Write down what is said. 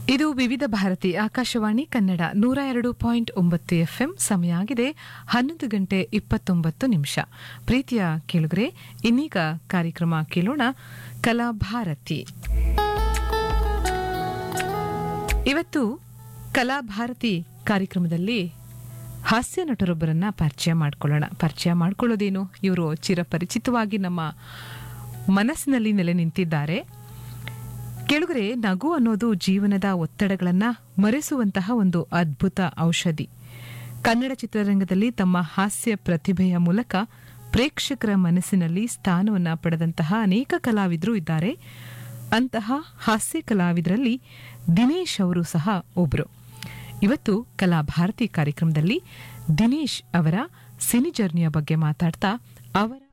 ಇದು ವಿವಿಧ ಭಾರತಿ ಆಕಾಶವಾಣಿ ಕನ್ನಡ ನೂರ ಎರಡು ಪಾಯಿಂಟ್ ಒಂಬತ್ತು ಎಫ್ಎಂ ಸಮಯ ಆಗಿದೆ ಹನ್ನೊಂದು ಗಂಟೆ ಇಪ್ಪತ್ತೊಂಬತ್ತು ನಿಮಿಷ ಪ್ರೀತಿಯ ಕೇಳುಗರೆ ಇನ್ನೀಗ ಕಾರ್ಯಕ್ರಮ ಕೇಳೋಣ ಕಲಾಭಾರತಿ ಇವತ್ತು ಕಲಾಭಾರತಿ ಕಾರ್ಯಕ್ರಮದಲ್ಲಿ ಹಾಸ್ಯ ನಟರೊಬ್ಬರನ್ನ ಪರಿಚಯ ಮಾಡ್ಕೊಳ್ಳೋಣ ಪರಿಚಯ ಮಾಡ್ಕೊಳ್ಳೋದೇನು ಇವರು ಚಿರಪರಿಚಿತವಾಗಿ ನಮ್ಮ ಮನಸ್ಸಿನಲ್ಲಿ ನೆಲೆ ನಿಂತಿದ್ದಾರೆ ಕೆಳಗರೆ ನಗು ಅನ್ನೋದು ಜೀವನದ ಒತ್ತಡಗಳನ್ನ ಮರೆಸುವಂತಹ ಒಂದು ಅದ್ಭುತ ಔಷಧಿ ಕನ್ನಡ ಚಿತ್ರರಂಗದಲ್ಲಿ ತಮ್ಮ ಹಾಸ್ಯ ಪ್ರತಿಭೆಯ ಮೂಲಕ ಪ್ರೇಕ್ಷಕರ ಮನಸ್ಸಿನಲ್ಲಿ ಸ್ಥಾನವನ್ನ ಪಡೆದಂತಹ ಅನೇಕ ಕಲಾವಿದರು ಇದ್ದಾರೆ ಅಂತಹ ಹಾಸ್ಯ ಕಲಾವಿದರಲ್ಲಿ ದಿನೇಶ್ ಅವರು ಸಹ ಒಬ್ರು ಇವತ್ತು ಕಲಾಭಾರತಿ ಕಾರ್ಯಕ್ರಮದಲ್ಲಿ ದಿನೇಶ್ ಅವರ ಸಿನಿ ಜರ್ನಿಯ ಬಗ್ಗೆ ಮಾತಾಡ್ತಾ ಅವರ